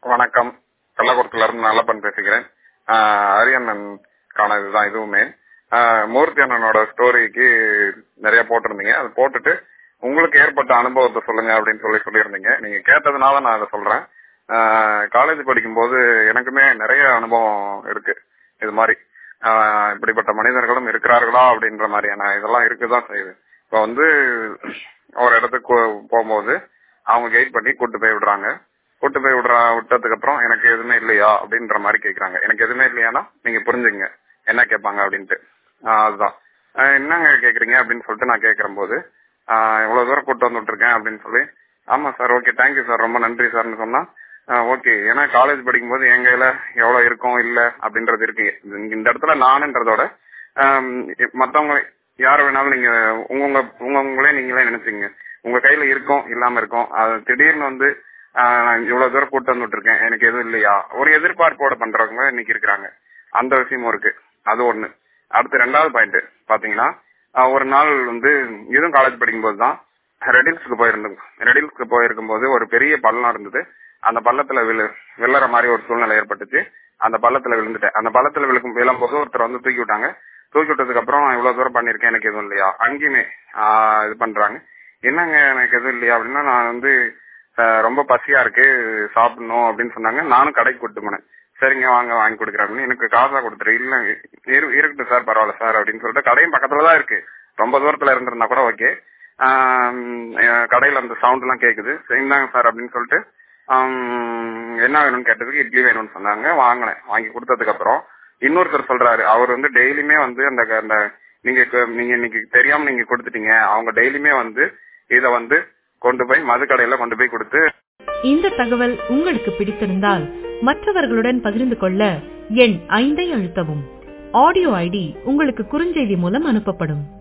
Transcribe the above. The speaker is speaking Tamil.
வணக்கம் கள்ளக்குளத்துல இருந்து நல்லப்பன் பேசுகிறேன் ஆஹ் அரியண்ணனுக்கான இதுதான் இதுவுமே ஆஹ் மூர்த்தி அண்ணனோட ஸ்டோரிக்கு நிறைய போட்டிருந்தீங்க அது போட்டுட்டு உங்களுக்கு ஏற்பட்ட அனுபவத்தை சொல்லுங்க அப்படின்னு சொல்லி சொல்லியிருந்தீங்க நீங்க கேட்டதுனால நான் அதை சொல்றேன் காலேஜ் படிக்கும்போது எனக்குமே நிறைய அனுபவம் இருக்கு இது மாதிரி ஆஹ் இப்படிப்பட்ட மனிதர்களும் இருக்கிறார்களா அப்படின்ற மாதிரியான இதெல்லாம் இருக்குதான் செய்யுது இப்ப வந்து ஒரு இடத்துக்கு போகும்போது அவங்க கைட் பண்ணி கூட்டு போய் விடுறாங்க கூட்டு போய் விடுற விட்டதுக்கு அப்புறம் எனக்கு எதுவுமே இல்லையா அப்படின்ற மாதிரி கேக்குறாங்க எனக்கு எதுவுமே இல்லையானா நீங்க புரிஞ்சுங்க என்ன கேட்பாங்க அப்படின்ட்டு ஆஹ் அதுதான் ஆஹ் என்னங்க கேக்குறீங்க அப்படின்னு சொல்லிட்டு நான் கேட்கிற போது இவ்வளவு தூரம் கூட்டு வந்துட்டு இருக்கேன் அப்படின்னு சொல்லி ஆமா சார் ஓகே தேங்க்யூ சார் ரொம்ப நன்றி சார்னு சொன்னா ஓகே ஏன்னா காலேஜ் படிக்கும்போது என் கையில எவ்வளவு இருக்கும் இல்ல அப்படின்றது இருக்கு இந்த இடத்துல நானுன்றதோட மத்தவங்க யார் வேணாலும் நீங்க உங்க உங்க உங்களே நீங்களே நினைச்சீங்க உங்க கையில இருக்கும் இல்லாம இருக்கும் அது திடீர்னு வந்து இவ்வளவு தூரம் கூட்டு வந்துட்டு இருக்கேன் எனக்கு எதுவும் இல்லையா ஒரு எதிர்பார்ப்போட பண்றவங்க இன்னைக்கு இருக்கிறாங்க அந்த விஷயமும் இருக்கு அது ஒண்ணு அடுத்து ரெண்டாவது பாயிண்ட் பாத்தீங்கன்னா ஒரு நாள் வந்து இதுவும் காலேஜ் படிக்கும்போது தான் ரெடில்ஸ்க்கு போயிருந்தோம் ரெடில்ஸ்க்கு போயிருக்கும் போது ஒரு பெரிய பள்ளம் இருந்தது அந்த பள்ளத்துல விழு விழற மாதிரி ஒரு சூழ்நிலை ஏற்பட்டுச்சு அந்த பள்ளத்துல விழுந்துட்டேன் அந்த பள்ளத்துல விழுக்கும் விழும்போது ஒருத்தர் வந்து தூக்கி விட்டாங்க தூக்கி விட்டதுக்கு அப்புறம் இவ்வளவு தூரம் பண்ணிருக்கேன் எனக்கு எதுவும் இல்லையா அங்கேயுமே இது பண்றாங்க என்னங்க எனக்கு எதுவும் இல்லையா அப்படின்னா நான் வந்து ரொம்ப பசியா இருக்கு சாப்பிடணும் அப்படின்னு சொன்னாங்க நானும் கடைக்கு கூட்டு போனேன் சரிங்க வாங்க வாங்கி கொடுக்குறாங்க எனக்கு காசா கொடுத்துரு இல்ல இருக்கட்டும் சார் பரவாயில்ல சார் அப்படின்னு சொல்லிட்டு கடையும் பக்கத்துலதான் இருக்கு ரொம்ப தூரத்துல இருந்திருந்தா கூட ஓகே கடையில அந்த சவுண்ட் எல்லாம் கேக்குது சரிந்தாங்க சார் அப்படின்னு சொல்லிட்டு என்ன வேணும்னு கேட்டதுக்கு இட்லி வேணும்னு சொன்னாங்க வாங்கினேன் வாங்கி கொடுத்ததுக்கு அப்புறம் இன்னொருத்தர் சொல்றாரு அவர் வந்து டெய்லியுமே வந்து அந்த அந்த நீங்க நீங்க இன்னைக்கு தெரியாம நீங்க கொடுத்துட்டீங்க அவங்க டெய்லியுமே வந்து இத வந்து கொண்டு போய் மது கடையில கொண்டு போய் கொடுத்து இந்த தகவல் உங்களுக்கு பிடித்திருந்தால் மற்றவர்களுடன் பகிர்ந்து கொள்ள எண் ஐந்தை அழுத்தவும் ஆடியோ ஐடி உங்களுக்கு குறுஞ்செய்தி மூலம் அனுப்பப்படும்